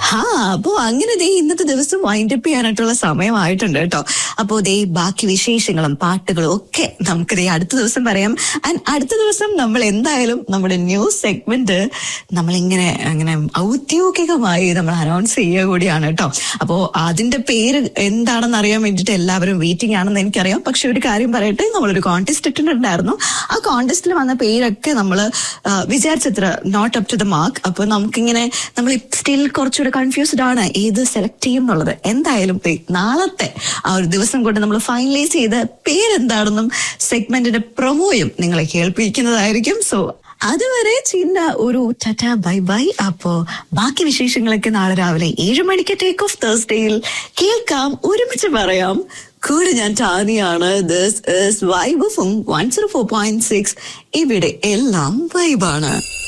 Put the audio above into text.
ആ അപ്പോ അങ്ങനെ ദേ ഇന്നത്തെ ദിവസം വൈൻഡ് അപ്പ് ചെയ്യാനായിട്ടുള്ള സമയമായിട്ടുണ്ട് കേട്ടോ അപ്പോ ദേ ബാക്കി വിശേഷങ്ങളും പാട്ടുകളും ഒക്കെ നമുക്ക് ദേ അടുത്ത ദിവസം പറയാം ആൻഡ് അടുത്ത ദിവസം നമ്മൾ എന്തായാലും നമ്മുടെ ന്യൂസ് സെഗ്മെന്റ് നമ്മളിങ്ങനെ അങ്ങനെ ഔദ്യോഗികമായി നമ്മൾ അനൗൺസ് ചെയ്യുക കൂടിയാണ് കേട്ടോ അപ്പോ അതിന്റെ പേര് എന്താണെന്ന് അറിയാൻ വേണ്ടിയിട്ട് എല്ലാവരും വെയിറ്റിംഗ് ആണെന്ന് എനിക്കറിയാം പക്ഷെ ഒരു കാര്യം പറയട്ടെ നമ്മളൊരു കോൺടെസ്റ്റ് ഇട്ടിട്ടുണ്ടായിരുന്നു ആ കോൺടെസ്റ്റിൽ വന്ന പേരൊക്കെ നമ്മൾ വിചാരിച്ചത്ര not up to the mark അപ്പൊ നമുക്കിങ്ങനെ നമ്മൾ സ്റ്റിൽ കുറച്ചുകൂടെ കൺഫ്യൂസ്ഡ് ആണ് ഏത് സെലക്ട് ചെയ്യും എന്നുള്ളത് എന്തായാലും ദേ നാളത്തെ ആ ഒരു ദിവസം കൊണ്ട് നമ്മൾ ഫൈനലൈസ് ചെയ്ത പേരെന്താണെന്നും സെഗ്മെന്റിന്റെ പ്രൊമോയും നിങ്ങളെ കേൾപ്പിക്കുന്നതായിരിക്കും സോ അതുവരെ ചിന്ന ഒരു ടറ്റ ബൈ ബൈ അപ്പോ ബാക്കി വിശേഷങ്ങളൊക്കെ നാളെ രാവിലെ ഏഴ് മണിക്ക് ടേക്ക് ഓഫ് തേഴ്സ്ഡേയിൽ കേൾക്കാം ഒരുമിച്ച് പറയാം കൂടെ ഞാൻ ടാനിയാണ് this is Vibe one zero four point six ഇവിടെ എല്ലാം വൈബാണ്